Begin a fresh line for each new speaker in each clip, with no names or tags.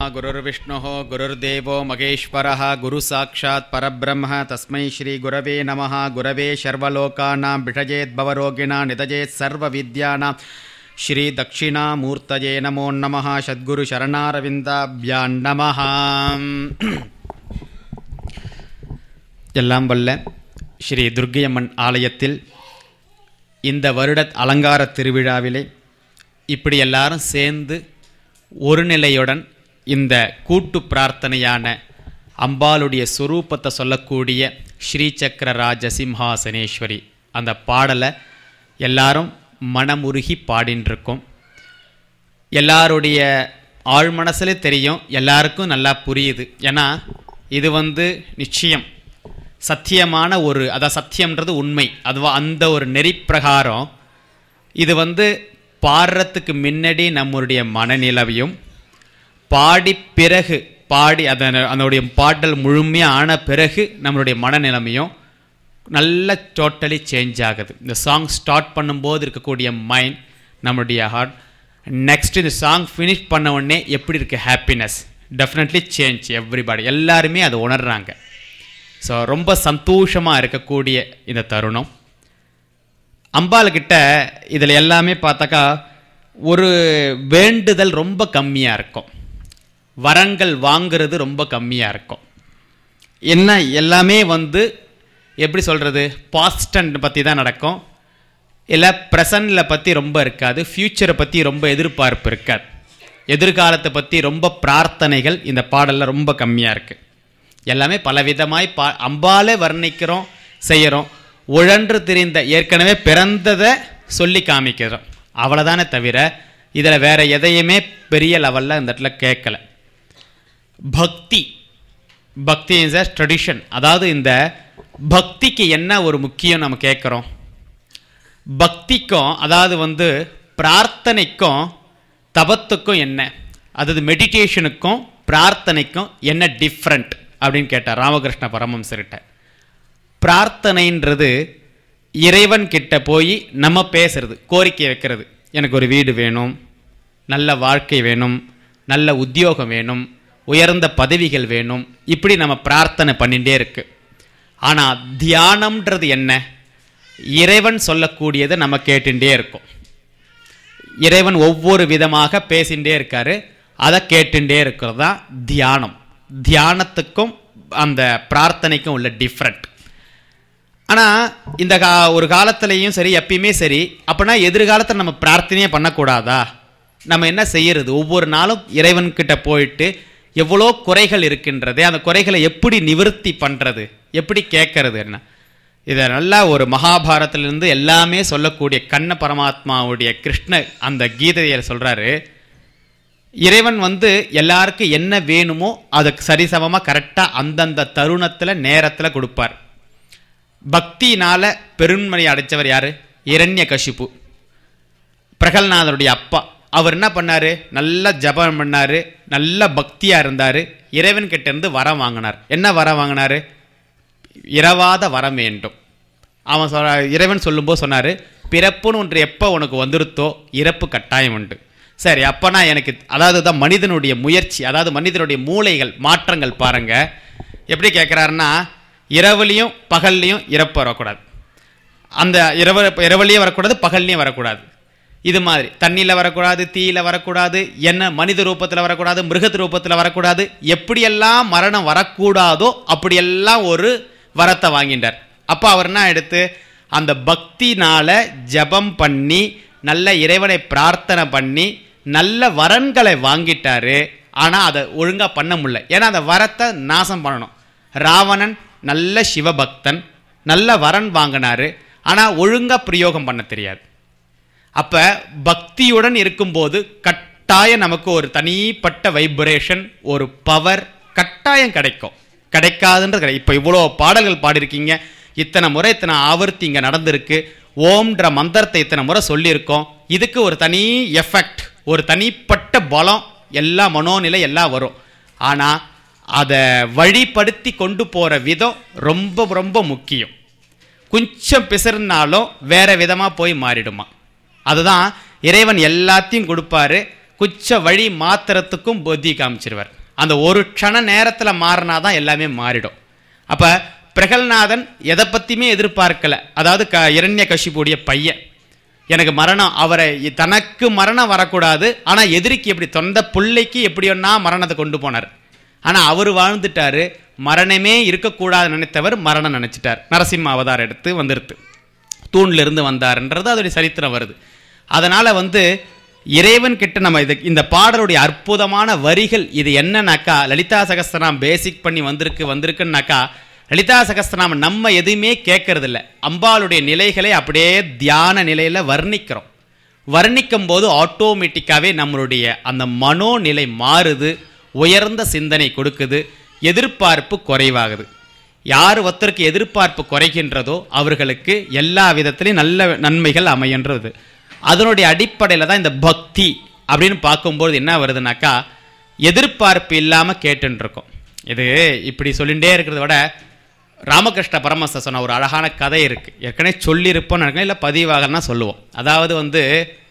गुरुर्विष्णुः गुरुर्देवो महेश्वरः गुरुसाक्षात् परब्रह्म तस्मै श्रीगुरवे नमः गुरवे सर्वलोकानां विषयेद्भवरोगिणा निधयेत् सर्वविद्यानां श्रीदक्षिणामूर्तये नमो नमः सद्गुरुशरणारविन्दाभ्यां नमः எல்லாம் வல்ல ஸ்ரீ துர்க்கையம்மன் ஆலயத்தில் இந்த வருட அலங்கார திருவிழாவிலே இப்படி எல்லாரும் சேர்ந்து ஒரு நிலையுடன் இந்த கூட்டு பிரார்த்தனையான அம்பாளுடைய சுரூபத்தை சொல்லக்கூடிய ஸ்ரீசக்கர ராஜ சிம்ஹாசனேஸ்வரி அந்த பாடலை எல்லாரும் மனமுருகி பாடின்னு இருக்கோம் எல்லாருடைய ஆழ் மனசுல தெரியும் எல்லாருக்கும் நல்லா புரியுது ஏன்னா இது வந்து நிச்சயம் சத்தியமான ஒரு அதான் சத்தியம்ன்றது உண்மை அதுவா அந்த ஒரு நெறி பிரகாரம் இது வந்து பாடுறதுக்கு முன்னாடி நம்மளுடைய மனநிலவையும் பாடி பிறகு பாடி அதன் அதனுடைய பாடல் முழுமையாக ஆன பிறகு நம்மளுடைய மனநிலைமையும் நல்ல டோட்டலி சேஞ்ச் ஆகுது இந்த சாங் ஸ்டார்ட் பண்ணும்போது இருக்கக்கூடிய மைண்ட் நம்மளுடைய ஹார்ட் நெக்ஸ்ட் இந்த சாங் ஃபினிஷ் பண்ண உடனே எப்படி இருக்குது ஹாப்பினஸ் டெஃபினெட்லி சேஞ்ச் எவ்ரிபாடி எல்லாருமே அதை உணர்றாங்க ஸோ ரொம்ப சந்தோஷமாக இருக்கக்கூடிய இந்த தருணம் அம்பாள்கிட்ட இதில் எல்லாமே பார்த்தாக்கா ஒரு வேண்டுதல் ரொம்ப கம்மியாக இருக்கும் வரங்கள் வாங்குறது ரொம்ப கம்மியாக இருக்கும் என்ன எல்லாமே வந்து எப்படி சொல்கிறது பாஸ்டன்ட் பற்றி தான் நடக்கும் இல்லை ப்ரெசண்டில் பற்றி ரொம்ப இருக்காது ஃப்யூச்சரை பற்றி ரொம்ப எதிர்பார்ப்பு இருக்காது எதிர்காலத்தை பற்றி ரொம்ப பிரார்த்தனைகள் இந்த பாடலில் ரொம்ப கம்மியாக இருக்குது எல்லாமே பலவிதமாய் பா அம்பாலே வர்ணிக்கிறோம் செய்கிறோம் உழன்று திரிந்த ஏற்கனவே பிறந்ததை சொல்லி காமிக்கிறோம் அவ்வளோதானே தவிர இதில் வேற எதையுமே பெரிய லெவலில் இந்த இடத்துல கேட்கல பக்தி பக்தி இஸ் அ ட்ரெடிஷன் அதாவது இந்த பக்திக்கு என்ன ஒரு முக்கியம் நம்ம கேட்குறோம் பக்திக்கும் அதாவது வந்து பிரார்த்தனைக்கும் தபத்துக்கும் என்ன அதாவது மெடிடேஷனுக்கும் பிரார்த்தனைக்கும் என்ன டிஃப்ரெண்ட் அப்படின்னு கேட்டார் ராமகிருஷ்ண பரமம்சர்கிட்ட பிரார்த்தனைன்றது இறைவன் கிட்ட போய் நம்ம பேசுறது கோரிக்கை வைக்கிறது எனக்கு ஒரு வீடு வேணும் நல்ல வாழ்க்கை வேணும் நல்ல உத்தியோகம் வேணும் உயர்ந்த பதவிகள் வேணும் இப்படி நம்ம பிரார்த்தனை பண்ணிகிட்டே இருக்கு ஆனால் தியானம்ன்றது என்ன இறைவன் சொல்லக்கூடியதை நம்ம கேட்டுட்டே இருக்கோம் இறைவன் ஒவ்வொரு விதமாக பேசிகிட்டே இருக்காரு அதை கேட்டுட்டே இருக்கிறது தான் தியானம் தியானத்துக்கும் அந்த பிரார்த்தனைக்கும் உள்ள டிஃப்ரெண்ட் ஆனால் இந்த கா ஒரு காலத்துலேயும் சரி எப்பயுமே சரி அப்படின்னா எதிர்காலத்தில் நம்ம பிரார்த்தனையே பண்ணக்கூடாதா நம்ம என்ன செய்யறது ஒவ்வொரு நாளும் இறைவன்கிட்ட போயிட்டு எவ்வளோ குறைகள் இருக்கின்றது அந்த குறைகளை எப்படி நிவர்த்தி பண்ணுறது எப்படி கேட்கறது என்ன இதை நல்லா ஒரு மகாபாரத்திலிருந்து எல்லாமே சொல்லக்கூடிய கண்ண பரமாத்மாவுடைய கிருஷ்ண அந்த கீதையில் சொல்கிறாரு இறைவன் வந்து எல்லாருக்கும் என்ன வேணுமோ அதுக்கு சரிசமமாக கரெக்டாக அந்தந்த தருணத்தில் நேரத்தில் கொடுப்பார் பக்தியினால பெருண்மணி அடைச்சவர் யாரு இரண்ய கஷிப்பு பிரகல்நாதனுடைய அப்பா அவர் என்ன பண்ணாரு நல்ல ஜபம் பண்ணாரு நல்ல பக்தியா இருந்தாரு இறைவன் கிட்ட இருந்து வரம் வாங்கினார் என்ன வரம் வாங்கினாரு இரவாத வரம் வேண்டும் அவன் சொல்ற இறைவன் சொல்லும்போது சொன்னாரு பிறப்புன்னு ஒன்று எப்போ உனக்கு வந்துருத்தோ இறப்பு கட்டாயம் உண்டு சரி அப்பனா எனக்கு அதாவது தான் மனிதனுடைய முயற்சி அதாவது மனிதனுடைய மூளைகள் மாற்றங்கள் பாருங்க எப்படி கேட்குறாருன்னா இரவுலையும் பகல்லையும் இறப்பு வரக்கூடாது அந்த இரவு இரவுலையும் வரக்கூடாது பகல்லையும் வரக்கூடாது இது மாதிரி தண்ணியில் வரக்கூடாது தீயில வரக்கூடாது என்ன மனித ரூபத்தில் வரக்கூடாது மிருகத்து ரூபத்தில் வரக்கூடாது எப்படியெல்லாம் மரணம் வரக்கூடாதோ அப்படியெல்லாம் ஒரு வரத்தை வாங்கிட்டார் அப்போ அவர் என்ன எடுத்து அந்த பக்தினால ஜபம் பண்ணி நல்ல இறைவனை பிரார்த்தனை பண்ணி நல்ல வரன்களை வாங்கிட்டாரு ஆனால் அதை ஒழுங்காக பண்ண முடியல ஏன்னா அந்த வரத்தை நாசம் பண்ணணும் ராவணன் நல்ல சிவபக்தன் நல்ல வரன் வாங்கினாரு ஆனால் ஒழுங்காக பிரயோகம் பண்ண தெரியாது அப்போ பக்தியுடன் இருக்கும்போது கட்டாயம் நமக்கு ஒரு தனிப்பட்ட வைப்ரேஷன் ஒரு பவர் கட்டாயம் கிடைக்கும் கிடைக்காதுன்றது கிடையாது இப்போ இவ்வளோ பாடல்கள் பாடியிருக்கீங்க இத்தனை முறை இத்தனை ஆவர்த்தி இங்கே நடந்திருக்கு ஓம்ன்ற மந்திரத்தை இத்தனை முறை சொல்லியிருக்கோம் இதுக்கு ஒரு தனி எஃபெக்ட் ஒரு தனிப்பட்ட பலம் எல்லா மனோநிலை எல்லாம் வரும் ஆனால் அதை வழிப்படுத்தி கொண்டு போகிற விதம் ரொம்ப ரொம்ப முக்கியம் கொஞ்சம் பிசறுனாலும் வேற விதமாக போய் மாறிடுமா அதுதான் இறைவன் எல்லாத்தையும் கொடுப்பாரு குச்ச வழி மாத்திரத்துக்கும் புத்தி காமிச்சிருவார் அந்த ஒரு க்ஷண நேரத்தில் மாறினாதான் எல்லாமே மாறிடும் அப்போ பிரகல்நாதன் எதை பற்றியுமே எதிர்பார்க்கல அதாவது க இரண்ய கஷிப்புடைய பையன் எனக்கு மரணம் அவரை தனக்கு மரணம் வரக்கூடாது ஆனால் எதிரிக்கு எப்படி தொந்த பிள்ளைக்கு எப்படி ஒன்றா மரணத்தை கொண்டு போனார் ஆனால் அவர் வாழ்ந்துட்டாரு மரணமே இருக்கக்கூடாது நினைத்தவர் மரணம் நினைச்சிட்டார் நரசிம்ம அவதாரம் எடுத்து வந்துருது தூண்ல இருந்து வந்தாருன்றது அதோடைய சரித்திரம் வருது அதனால வந்து இறைவன் கிட்ட நம்ம இது இந்த பாடலுடைய அற்புதமான வரிகள் இது என்னன்னாக்கா லலிதா சகஸ்திரநாம் பேசிக் பண்ணி வந்திருக்கு வந்திருக்குன்னாக்கா லலிதா சகஸ்திரநாமம் நம்ம எதுவுமே கேட்கறது இல்ல அம்பாளுடைய நிலைகளை அப்படியே தியான நிலையில வர்ணிக்கிறோம் வர்ணிக்கும் போது ஆட்டோமேட்டிக்காவே நம்மளுடைய அந்த மனோநிலை மாறுது உயர்ந்த சிந்தனை கொடுக்குது எதிர்பார்ப்பு குறைவாகுது யார் ஒருத்தருக்கு எதிர்பார்ப்பு குறைகின்றதோ அவர்களுக்கு எல்லா விதத்திலையும் நல்ல நன்மைகள் அமையன்றது அதனுடைய அடிப்படையில் தான் இந்த பக்தி அப்படின்னு பார்க்கும்போது என்ன வருதுனாக்கா எதிர்பார்ப்பு இல்லாமல் கேட்டுன்னு இருக்கோம் இது இப்படி சொல்லிகிட்டே இருக்கிறத விட ராமகிருஷ்ண பரமஹம்சர் சொன்ன ஒரு அழகான கதை இருக்கு ஏற்கனவே சொல்லியிருப்போம்னு நினைக்கிறேன் இல்லை பதிவாகனா சொல்லுவோம் அதாவது வந்து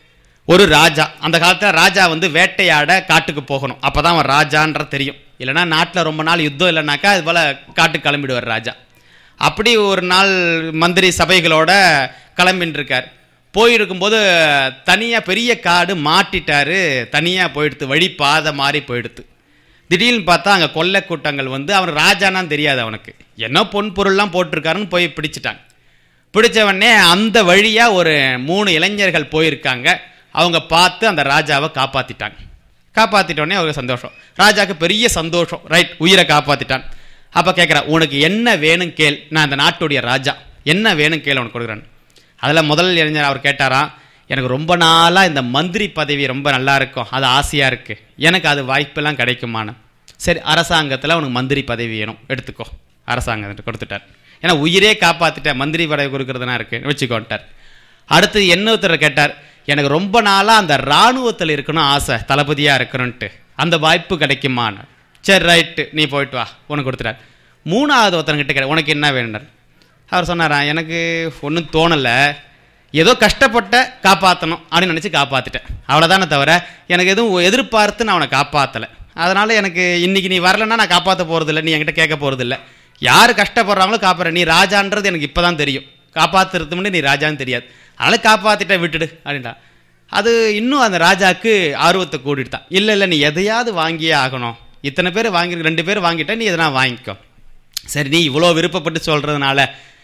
ஒரு ராஜா அந்த காலத்தில் ராஜா வந்து வேட்டையாட காட்டுக்கு போகணும் அப்போ தான் அவன் ராஜான்ற தெரியும் இல்லைன்னா நாட்டில் ரொம்ப நாள் யுத்தம் இல்லைனாக்கா அது போல் காட்டுக்கு கிளம்பிடுவார் ராஜா அப்படி ஒரு நாள் மந்திரி சபைகளோட கிளம்பின்னு இருக்கார் போயிருக்கும்போது தனியாக பெரிய காடு மாட்டிட்டாரு தனியாக போயிடுத்து வழி பாதை மாறி போயிடுத்து திடீர்னு பார்த்தா அங்கே கொள்ளை கூட்டங்கள் வந்து அவன் ராஜானான்னு தெரியாது அவனுக்கு என்ன பொன் பொருள்லாம் போட்டிருக்காருன்னு போய் பிடிச்சிட்டாங்க பிடிச்ச உடனே அந்த வழியாக ஒரு மூணு இளைஞர்கள் போயிருக்காங்க அவங்க பார்த்து அந்த ராஜாவை காப்பாற்றிட்டாங்க காப்பாற்றிட்ட உடனே அவருக்கு சந்தோஷம் ராஜாவுக்கு பெரிய சந்தோஷம் ரைட் உயிரை காப்பாற்றிட்டான் அப்போ கேட்குறா உனக்கு என்ன வேணும் கேள் நான் இந்த நாட்டுடைய ராஜா என்ன வேணும் கேள் உனக்கு கொடுக்குறேன் அதில் முதல் இளைஞர் அவர் கேட்டாராம் எனக்கு ரொம்ப நாளாக இந்த மந்திரி பதவி ரொம்ப நல்லா இருக்கும் அது ஆசையாக இருக்குது எனக்கு அது வாய்ப்பெல்லாம் கிடைக்குமான்னு சரி அரசாங்கத்தில் உனக்கு மந்திரி பதவி வேணும் எடுத்துக்கோ அரசாங்கத்தை கொடுத்துட்டார் ஏன்னா உயிரே காப்பாற்றிட்டேன் மந்திரி பதவி கொடுக்குறதுனா இருக்கு வச்சுக்கோன்ட்டார் அடுத்து இன்னொருத்தர் கேட்டார் எனக்கு ரொம்ப நாளாக அந்த இராணுவத்தில் இருக்கணும் ஆசை தளபதியாக இருக்கணும்ன்ட்டு அந்த வாய்ப்பு கிடைக்குமான்னு சரி ரைட்டு நீ போயிட்டு வா உனக்கு கொடுத்துட்டார் மூணாவது ஒருத்தர்கிட்ட கேட்ட உனக்கு என்ன வேணுனார் அவர் சொன்னாரா எனக்கு ஒன்றும் தோணலை ஏதோ கஷ்டப்பட்ட காப்பாற்றணும் அப்படின்னு நினச்சி காப்பாற்றிட்டேன் அவ்வளோதானே தவிர எனக்கு எதுவும் எதிர்பார்த்து நான் அவனை காப்பாற்றலை அதனால் எனக்கு இன்னைக்கு நீ வரலன்னா நான் காப்பாற்ற போகிறதில்ல நீ என்கிட்ட கேட்க போகிறதில்ல யார் கஷ்டப்படுறாங்களோ காப்பாற நீ ராஜான்றது எனக்கு இப்போ தான் தெரியும் காப்பாற்றுறது முன்னாடி நீ ராஜான்னு தெரியாது அதனால் காப்பாற்றிட்ட விட்டுடு அப்படின்டா அது இன்னும் அந்த ராஜாவுக்கு ஆர்வத்தை கூடிட்டான் இல்லை இல்லை நீ எதையாவது வாங்கியே ஆகணும் இத்தனை பேர் வாங்கி ரெண்டு பேர் வாங்கிட்ட நீ எதனா வாங்கிக்கோ சரி நீ இவ்வளோ விருப்பப்பட்டு சொல்கிறதுனால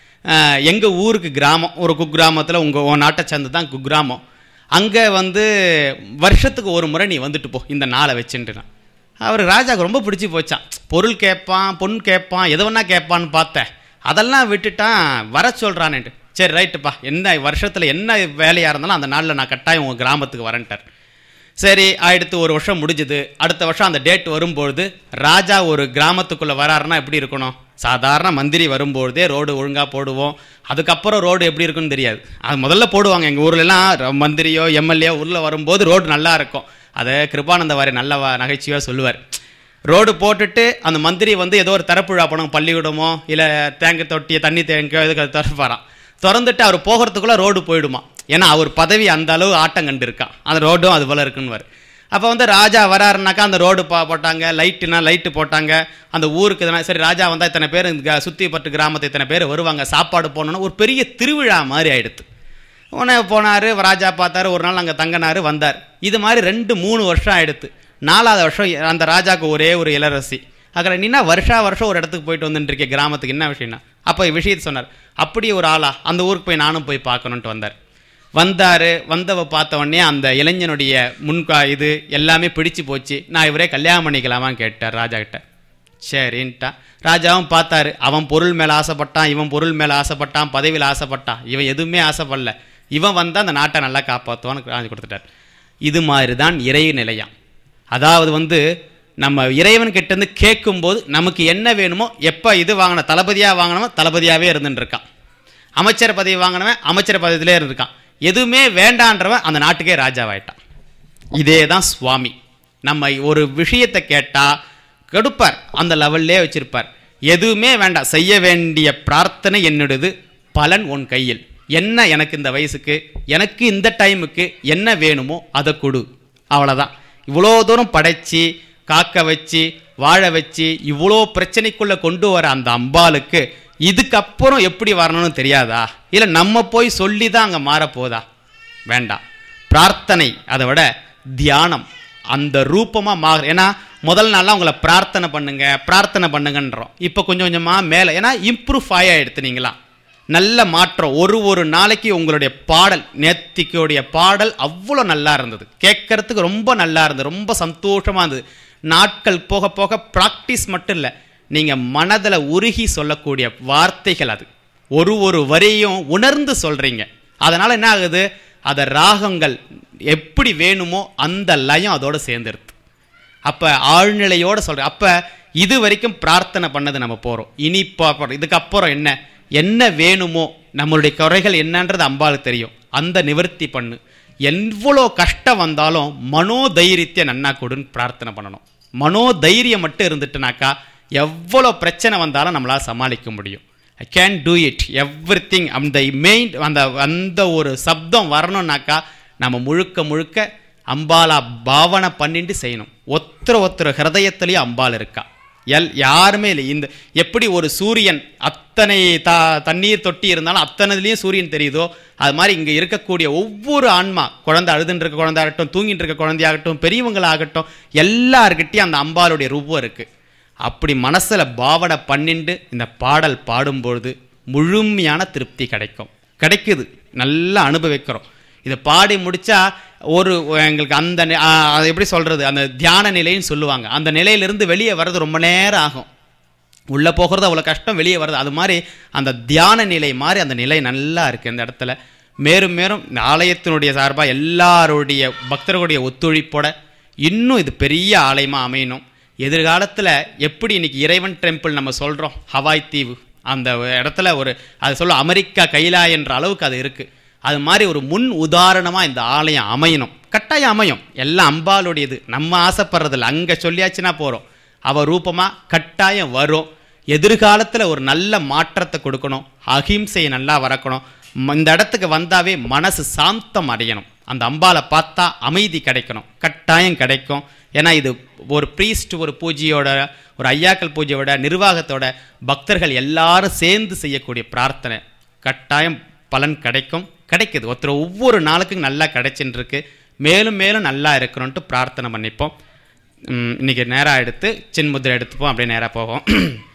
எங்கள் ஊருக்கு கிராமம் ஒரு குக்கிராமத்தில் உங்கள் உன் நாட்டை சேர்ந்து தான் குக்கிராமம் அங்கே வந்து வருஷத்துக்கு ஒரு முறை நீ வந்துட்டு போ இந்த நாளை வச்சுட்டுனா அவர் ராஜாவுக்கு ரொம்ப பிடிச்சி போச்சான் பொருள் கேட்பான் பொன் கேட்பான் எது வேணா கேட்பான்னு பார்த்தேன் அதெல்லாம் விட்டுட்டான் வர சொல்கிறான்ட்டு சரி ரைட்டுப்பா என்ன வருஷத்தில் என்ன வேலையாக இருந்தாலும் அந்த நாளில் நான் கட்டாயம் உங்கள் கிராமத்துக்கு வரேன்ட்டார் சரி அடுத்து ஒரு வருஷம் முடிஞ்சுது அடுத்த வருஷம் அந்த டேட் வரும்பொழுது ராஜா ஒரு கிராமத்துக்குள்ளே வராருன்னா எப்படி இருக்கணும் சாதாரண மந்திரி வரும்பொழுதே ரோடு ஒழுங்காக போடுவோம் அதுக்கப்புறம் ரோடு எப்படி இருக்குன்னு தெரியாது அது முதல்ல போடுவாங்க எங்கள் ஊர்லலாம் மந்திரியோ எம்எல்ஏ உள்ளே வரும்போது ரோடு நல்லா இருக்கும் அதை கிருபானந்த வாரி நல்ல வ- நகைச்சுவையாக சொல்லுவார் ரோடு போட்டுட்டு அந்த மந்திரி வந்து ஏதோ ஒரு திறப்புழா போனோம் பள்ளிக்கூடமோ இல்லை தேங்க தொட்டியை தண்ணி தேங்க இதுக்கு திறப்பாராம் திறந்துட்டு அவர் போகிறதுக்குள்ளே ரோடு போயிடுமா ஏன்னா அவர் பதவி அந்த அளவு ஆட்டம் கண்டு இருக்கான் அந்த ரோடும் அது போல இருக்குன்னு அப்போ வந்து ராஜா வராருனாக்கா அந்த ரோடு பா போட்டாங்க லைட்டுனா லைட்டு போட்டாங்க அந்த ஊருக்கு இதெல்லாம் சரி ராஜா வந்தால் இத்தனை பேர் இந்த சுற்றி பட்டு கிராமத்து இத்தனை பேர் வருவாங்க சாப்பாடு போனோன்னு ஒரு பெரிய திருவிழா மாதிரி ஆயிடுத்து உடனே போனார் ராஜா பார்த்தாரு ஒரு நாள் அங்கே தங்கினாரு வந்தார் இது மாதிரி ரெண்டு மூணு வருஷம் ஆயிடுத்து நாலாவது வருஷம் அந்த ராஜாவுக்கு ஒரே ஒரு இளரசி அக்கறை நீனா வருஷா வருஷம் ஒரு இடத்துக்கு போயிட்டு வந்துட்டு இருக்கே கிராமத்துக்கு என்ன விஷயம்னா அப்போ விஷயத்தை சொன்னார் அப்படி ஒரு ஆளா அந்த ஊருக்கு போய் நானும் போய் பார்க்கணுன்ட்டு வந்தார் வந்தார் வந்தவ பார்த்த உடனே அந்த இளைஞனுடைய முன்கா இது எல்லாமே பிடிச்சு போச்சு நான் இவரே கல்யாணம் பண்ணிக்கலாமான்னு கேட்டார் ராஜா கிட்ட சரின்ட்டா ராஜாவும் பார்த்தாரு அவன் பொருள் மேலே ஆசைப்பட்டான் இவன் பொருள் மேலே ஆசைப்பட்டான் பதவியில் ஆசைப்பட்டான் இவன் எதுவுமே ஆசைப்படல இவன் வந்தால் அந்த நாட்டை நல்லா காப்பாற்றுவான்னு ராஜா கொடுத்துட்டார் இது மாதிரி தான் இறை நிலையாம் அதாவது வந்து நம்ம இறைவன் கிட்டேருந்து கேட்கும்போது நமக்கு என்ன வேணுமோ எப்போ இது வாங்கின தளபதியாக வாங்கினமோ தளபதியாகவே இருந்துட்டு இருக்கான் அமைச்சர் பதவி வாங்கினவன் அமைச்சர் பதவியிலே இருந்திருக்கான் எதுவுமே வேண்டான்றவன் அந்த நாட்டுக்கே ராஜாவாயிட்டான் இதே தான் சுவாமி நம்ம ஒரு விஷயத்தை கேட்டால் கெடுப்பார் அந்த லெவல்லே வச்சிருப்பார் எதுவுமே வேண்டாம் செய்ய வேண்டிய பிரார்த்தனை என்னுடையது பலன் உன் கையில் என்ன எனக்கு இந்த வயசுக்கு எனக்கு இந்த டைமுக்கு என்ன வேணுமோ அதை கொடு அவ்வளோதான் இவ்வளோ தூரம் படைச்சி காக்க வச்சு வாழ வச்சு இவ்வளோ பிரச்சனைக்குள்ள கொண்டு வர அந்த அம்பாளுக்கு இதுக்கப்புறம் எப்படி வரணும்னு தெரியாதா இல்லை நம்ம போய் சொல்லி தான் அங்கே மாறப்போதா வேண்டாம் பிரார்த்தனை அதை விட தியானம் அந்த ரூபமாக மாறு ஏன்னா முதல் நாள்லாம் உங்களை பிரார்த்தனை பண்ணுங்க பிரார்த்தனை பண்ணுங்கன்றோம் இப்போ கொஞ்சம் கொஞ்சமாக மேலே ஏன்னா இம்ப்ரூவ் ஆகிடுத்து நீங்களாம் நல்ல மாற்றம் ஒரு ஒரு நாளைக்கு உங்களுடைய பாடல் நேத்திக்குடைய பாடல் அவ்வளோ நல்லா இருந்தது கேட்கறதுக்கு ரொம்ப நல்லா இருந்தது ரொம்ப சந்தோஷமாக இருந்தது நாட்கள் போக போக ப்ராக்டிஸ் மட்டும் இல்லை நீங்கள் மனதில் உருகி சொல்லக்கூடிய வார்த்தைகள் அது ஒரு ஒரு வரியும் உணர்ந்து சொல்கிறீங்க அதனால் என்ன ஆகுது அதை ராகங்கள் எப்படி வேணுமோ அந்த லயம் அதோட சேர்ந்துருது அப்போ ஆழ்நிலையோட சொல்கிறேன் அப்போ இது வரைக்கும் பிரார்த்தனை பண்ணது நம்ம போகிறோம் இனி பார்ப்போம் இதுக்கப்புறம் என்ன என்ன வேணுமோ நம்மளுடைய குறைகள் என்னன்றது அம்பாளுக்கு தெரியும் அந்த நிவர்த்தி பண்ணு எவ்வளோ கஷ்டம் வந்தாலும் மனோதைரியத்தை நன்னா கொடுன்னு பிரார்த்தனை பண்ணணும் மனோதைரியம் மட்டும் இருந்துட்டுனாக்கா எவ்வளோ பிரச்சனை வந்தாலும் நம்மளால் சமாளிக்க முடியும் I can do it everything அந்த மெயின் அந்த அந்த ஒரு சப்தம் வரணும்னாக்கா நம்ம முழுக்க முழுக்க அம்பாலா பாவனை பண்ணிட்டு செய்யணும் ஒருத்தர் ஒருத்தர் ஹிருதயத்திலேயே அம்பாள் இருக்கா எல் யாருமே இல்லை இந்த எப்படி ஒரு சூரியன் அத்தனை த தண்ணீர் தொட்டி இருந்தாலும் அத்தனைலையும் சூரியன் தெரியுதோ அது மாதிரி இங்கே இருக்கக்கூடிய ஒவ்வொரு ஆன்மா குழந்தை அழுதுன்னு இருக்க குழந்தையாகட்டும் தூங்கிட்டு இருக்க குழந்தையாகட்டும் பெரியவங்களாகட்டும் எல்லார்கிட்டையும் அந்த அம்பாளுடைய ரூபம் இருக்குது அப்படி மனசில் பாவனை பண்ணிண்டு இந்த பாடல் பாடும்பொழுது முழுமையான திருப்தி கிடைக்கும் கிடைக்குது நல்லா அனுபவிக்கிறோம் இதை பாடி முடிச்சா ஒரு எங்களுக்கு அந்த நி- ஆ, அது எப்படி சொல்றது அந்த தியான நிலைன்னு சொல்லுவாங்க அந்த நிலையிலிருந்து வெளியே வர்றது ரொம்ப நேரம் ஆகும் உள்ளே போகிறது அவ்வளோ கஷ்டம் வெளியே வர்றது அது மாதிரி அந்த தியான நிலை மாதிரி அந்த நிலை நல்லா இருக்குது இந்த இடத்துல மேலும் மேலும் இந்த ஆலயத்தினுடைய சார்பாக எல்லாருடைய பக்தர்களுடைய ஒத்துழைப்போட இன்னும் இது பெரிய ஆலயமாக அமையணும் எதிர்காலத்தில் எப்படி இன்னைக்கு இறைவன் டெம்பிள் நம்ம சொல்கிறோம் ஹவாய் தீவு அந்த இடத்துல ஒரு அது சொல்ல அமெரிக்கா கைலாயன்ற அளவுக்கு அது இருக்குது அது மாதிரி ஒரு முன் உதாரணமாக இந்த ஆலயம் அமையணும் கட்டாயம் அமையும் எல்லாம் அம்பாளுடையது நம்ம ஆசைப்படுறதில்ல அங்கே சொல்லியாச்சுன்னா போகிறோம் அவ ரூபமாக கட்டாயம் வரும் எதிர்காலத்தில் ஒரு நல்ல மாற்றத்தை கொடுக்கணும் அகிம்சையை நல்லா வளர்க்கணும் ம- இந்த இடத்துக்கு வந்தாவே மனசு சாந்தம் அடையணும் அந்த அம்பாளை பார்த்தா அமைதி கிடைக்கணும் கட்டாயம் கிடைக்கும் ஏன்னா இது ஒரு ப்ரீஸ்ட் ஒரு பூஜையோட ஒரு ஐயாக்கள் பூஜையோட நிர்வாகத்தோட பக்தர்கள் எல்லாரும் சேர்ந்து செய்யக்கூடிய பிரார்த்தனை கட்டாயம் பலன் கிடைக்கும் கிடைக்குது ஒருத்தர் ஒவ்வொரு நாளுக்கும் நல்லா கிடைச்சின்னு இருக்கு மேலும் மேலும் நல்லா இருக்கணும்ட்டு பிரார்த்தனை பண்ணிப்போம் ம், இன்னைக்கு நேராக எடுத்து சின்முத்திரை எடுத்துப்போம் அப்படியே நேராக போவோம்